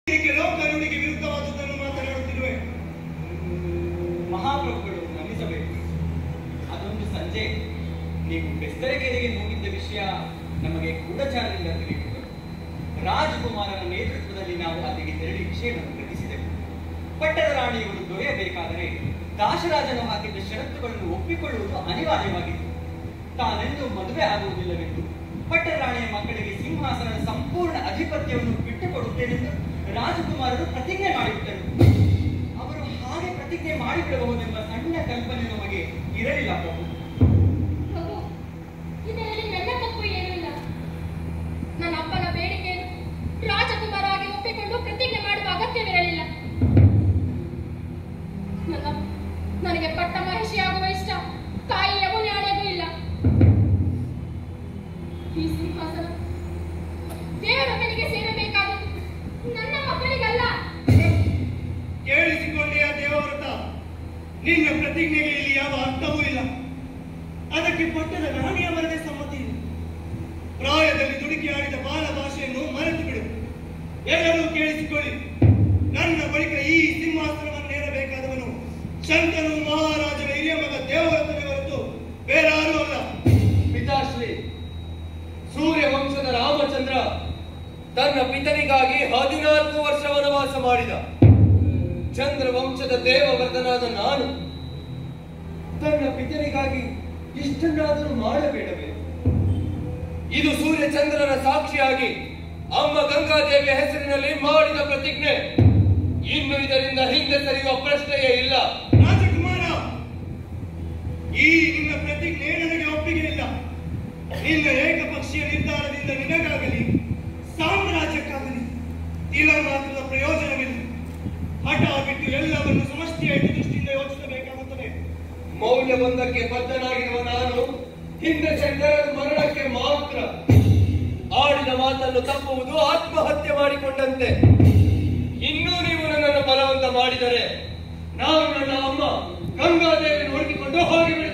ಏಕೆ ಲೋಕನುಡಿಗೆ ವಿರುದ್ಧವಾದದ್ದನ್ನು ಮಾತನಾಡುತ್ತಿರುವೆ ಮಹಾಪ್ರಭುಗಳು ಗಮನಿಸಬೇಕು ಅದೊಂದು ಸಂಜೆ ನೀವು ಬೆಸ್ತರಕೆರೆಗೆ ಹೋಗಿದ್ದ ವಿಷಯ ನಮಗೆ ಗೂಢಚಾರದಿಂದ ತಿಳಿಯಿತು ರಾಜಕುಮಾರನ ನೇತೃತ್ವದಲ್ಲಿ ನಾವು ಅಲ್ಲಿಗೆ ತೆರಳಿ ವಿಷಯವನ್ನು ಗ್ರಹಿಸಿದೆವು ಪಟ್ಟದ ರಾಣಿಯವರು ದೊರೆಯಬೇಕಾದರೆ ದಾಸರಾಜನು ಹಾಕಿದ್ದ ಷರತ್ತುಗಳನ್ನು ಒಪ್ಪಿಕೊಳ್ಳುವುದು ಅನಿವಾರ್ಯವಾಗಿತ್ತು ತಾನೆಂದು ಮದುವೆ ಆಗುವುದಿಲ್ಲವೆಂದು ಪಟ್ಟದ ರಾಣಿಯ ಮಕ್ಕಳಿಗೆ ಸಿಂಹಾಸನದ ಸಂಪೂರ್ಣ ಅಧಿಪತ್ಯವನ್ನು ಬಿಟ್ಟುಕೊಡುತ್ತೇನೆಂದು ರಾಜಕುಮಾರರು ಪ್ರತಿಜ್ಞೆ ಮಾಡಿಬಿಟ್ಟರು ಅವರು ಹಾಗೆ ಪ್ರತಿಜ್ಞೆ ಮಾಡಿಬಿಡಬಹುದೆಂಬ ಸಣ್ಣ ಕಲ್ಪನೆ ನಮಗೆ ಇರಲಿಲ್ಲ ಪ್ರಭು ಪ್ರಭು ಇದರಲ್ಲಿ ನನ್ನ ತಪ್ಪು ಏನೂ ಇಲ್ಲ ನನ್ನ ಅಪ್ಪನ ಬೇಡಿಕೆಯನ್ನು ರಾಜಕುಮಾರ ಆಗಿ ಒಪ್ಪಿಕೊಂಡು ಪ್ರತಿಜ್ಞೆ ಮಾಡುವ ಅಗತ್ಯವಿರಲಿಲ್ಲ ನನ್ನ ನನಗೆ ಪಟ್ಟ ಮಹಿಷಿ ಆಗುವ ಇಷ್ಟ ತಾಯಿ ಯಮುನಾಣೆಗೂ ಇಲ್ಲ ಈ ಸಿಂಹಾಸನ ದೇವರೊಬ್ಬನಿಗೆ ಸೇರಬೇಕಾದದ್ದು ನನ್ನ ಮಕ್ಕಳಿಗಲ್ಲ ಕೇಳಿಸಿಕೊಂಡೆಯ ದೇವವ್ರತ ನಿನ್ನ ಪ್ರತಿಜ್ಞೆಗೆ ಇಲ್ಲಿ ಯಾವ ಅರ್ಥವೂ ಇಲ್ಲ ಅದಕ್ಕೆ ಪಟ್ಟದ ರಾಣಿಯವರದೇ ಸಮ್ಮತಿ ಇಲ್ಲ ಪ್ರಾಯದಲ್ಲಿ ದುಡುಕಿ ಆಡಿದ ಬಾಲ ಭಾಷೆಯನ್ನು ಮರೆತು ಬಿಡು ಎಲ್ಲರೂ ಕೇಳಿಸಿಕೊಳ್ಳಿ ನನ್ನ ಬಳಿಕ ಈ ಸಿಂಹಾಸನವನ್ನು ನೇರಬೇಕಾದವನು ಶಂಕರು ಮಹಾರಾಜನ ಹಿರಿಯ ಮಗ ದೇವವ್ರತನೇ ಹೊರತು ಬೇರಾರೂ ಅಲ್ಲ ಪಿತಾಶ್ರೀ ಸೂರ್ಯ ವಂಶದ ರಾಮಚಂದ್ರ ತನ್ನ ಪಿತನಿಗಾಗಿ ಹದಿನಾಲ್ಕು ವರ್ಷ ವನವಾಸ ಮಾಡಿದ ಚಂದ್ರ ವಂಶದ ದೇವವರ್ಧನಾದ ನಾನು ತನ್ನ ಪಿತನಿಗಾಗಿ ಇಷ್ಟನ್ನಾದರೂ ಮಾಡಬೇಡವೇ ಇದು ಸೂರ್ಯ ಚಂದ್ರನ ಸಾಕ್ಷಿಯಾಗಿ ಅಮ್ಮ ಗಂಗಾದೇವಿಯ ಹೆಸರಿನಲ್ಲಿ ಮಾಡಿದ ಪ್ರತಿಜ್ಞೆ ಇನ್ನು ಇದರಿಂದ ಹಿಂದೆ ಸರಿಯುವ ಪ್ರಶ್ನೆಯೇ ಇಲ್ಲ ರಾಜಕುಮಾರ ಈ ನಿನ್ನ ಪ್ರತಿಜ್ಞೆ ನನಗೆ ಒಪ್ಪಿಗೆ ಇಲ್ಲ ನಿನ್ನ ಏಕಪಕ್ಷೀಯ ನಿರ್ಧಾರದಿಂದ ನಿನಗಾಗಲಿ ಸಾಮ್ರಾಜ್ಯಕ್ಕಾಗಲಿ ಇಲ್ಲ ಮಾತ್ರದ ಪ್ರಯೋಜನವಿಲ್ಲ ಹಠ ಬಿಟ್ಟು ಎಲ್ಲವನ್ನು ಸಮಷ್ಟಿಯ ದೃಷ್ಟಿಯಿಂದ ಯೋಚಿಸಬೇಕಾಗುತ್ತದೆ ಮೌಲ್ಯವೊಂದಕ್ಕೆ ಬದ್ಧನಾಗಿರುವ ನಾನು ಹಿಂದೆ ಸೆಂದರದ ಮರಣಕ್ಕೆ ಮಾತ್ರ ಆಡಿದ ಮಾತನ್ನು ತಪ್ಪುವುದು ಆತ್ಮಹತ್ಯೆ ಮಾಡಿಕೊಂಡಂತೆ ಇನ್ನೂ ನೀವು ನನ್ನನ್ನು ಬಲವಂತ ಮಾಡಿದರೆ ನಾನು ನನ್ನ ಅಮ್ಮ ಗಂಗಾದೇವಿಯನ್ನು ಹುಡುಕಿಕೊಂಡು ಹೋಗಿಬಿಡುತ್ತೇನೆ